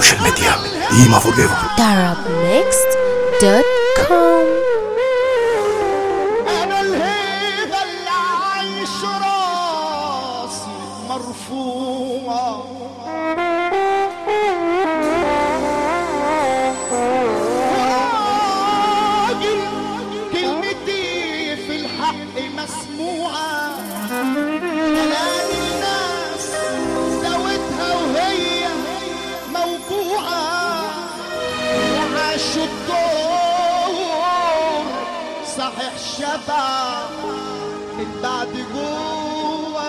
سوشيال ميديا ديما فور ايفر arabmixed.com انا الهيبه اللي عايش راسي مرفوعه راجل كلمتي في الحق مسموعه كلام الناس زودها وهي موجوعه وعاشوا الدور صحيح شبع من بعد جوه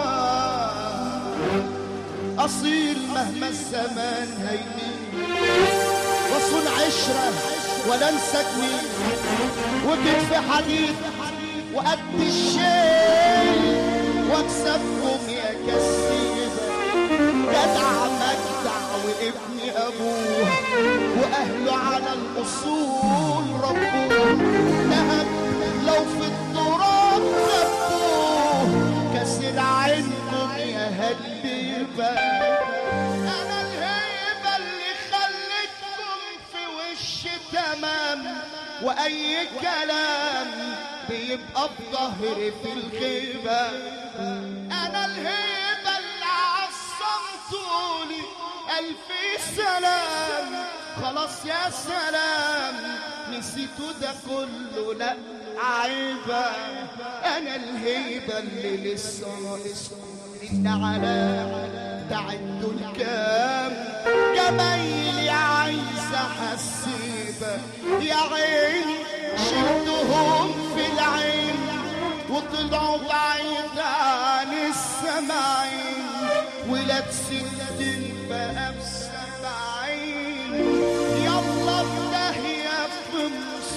أصيل مهما الزمان هيمين وصون عشرة ولا انسى جميل وكتف حديد وقد الشيء واكسبكم يا كسيبة جدع مجدع وابن ابوه واهله على الاصول ربوه ذهب لو في التراب خبوه كسر عينكم يا هالبيبة انا الهيبة اللي خلتكم في وش تمام واي كلام بيبقى بظهري في الغيبة انا الهيبة اللي عصمتوني الف سلام خلاص يا سلام نسيتوا ده كله لا عيبة انا الهيبة اللي لسه ناقصكم ان على تعدوا الكام جمايلي عايزة حسيبة يا عيني شلتهم في العين وطلعوا بعيد عن السماعين ولاد ستين بقى بسبعين يلا في داهية في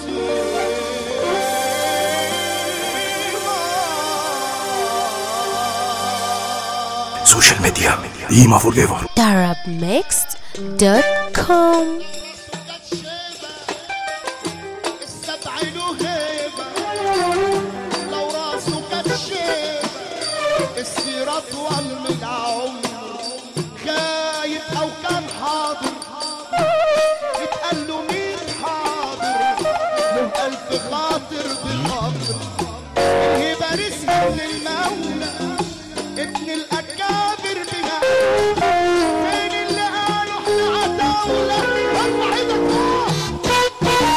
مصيبة سوشيال ميديا ديما فور ايفر arabmixed.com السبع له هيبة لو راسه كانت شيبة السيرة أطول من العمر غايب أو كان حاضر اتقال له مين حاضر له ألف خاطر بالقبر الهبة رزق من المولى ابن الأكابر بنا فين اللي قالوا احنا عتاولة ارفع ايدك فوق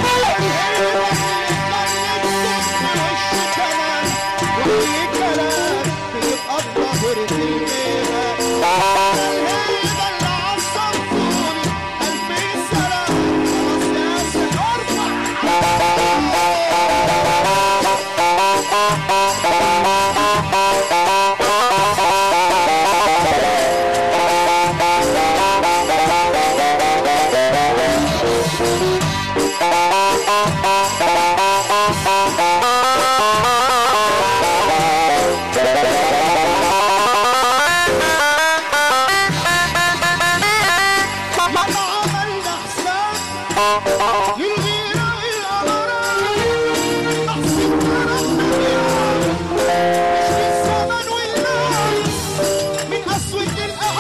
عملنا حساب للغيرة الأمراء أحسن ترى مش بالزمن والمال من أسود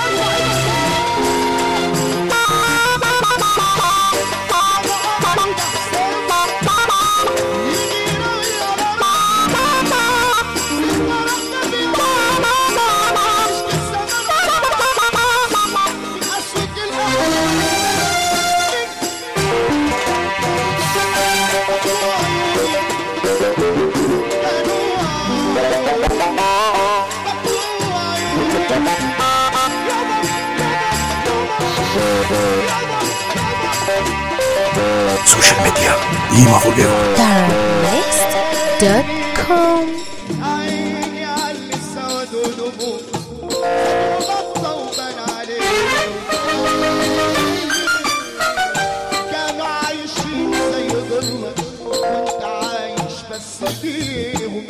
سوشيال ميديا ديما فور ايفر arabmixed.com عيني على السواد ونبوه بطة وبان عليه كانوا عايشين زي ظلمة وانت عايش بس فيهم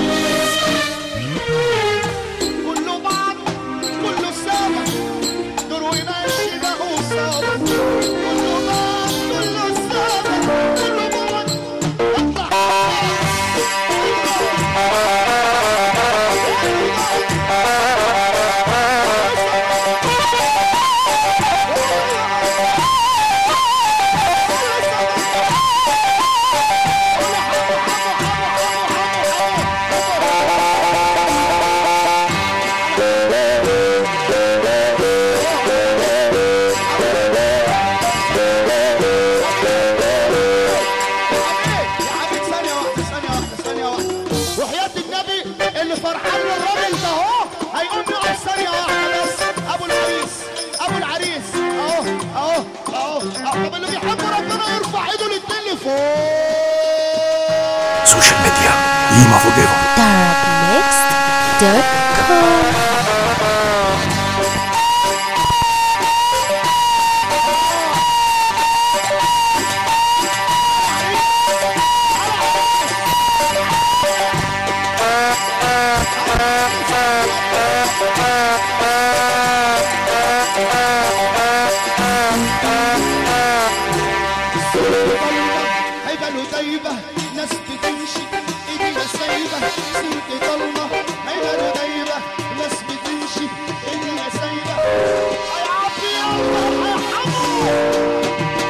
كله بعض كله سوا دور وماشي بقوا سوا كله بعض كله سوا كله بعض اطلع الراجل ده اهو هيقوم يقف ثانية واحدة بس ابو العريس ابو العريس اهو اهو اهو اهو طب اللي بيحب ربنا يرفع ايده الاتنين لفوق سوشيال ميديا إيما فور ايفر Darabmixed.com هيبقى له دايبة ناس بتمشي ايديها سايبة سنت ضلمة هيبقى له دايبة ناس بتمشي ايديها سايبة يا عبي الله يا حمو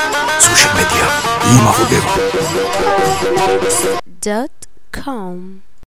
سوشيال ميديا إيما فور ايفر Darabmixed.com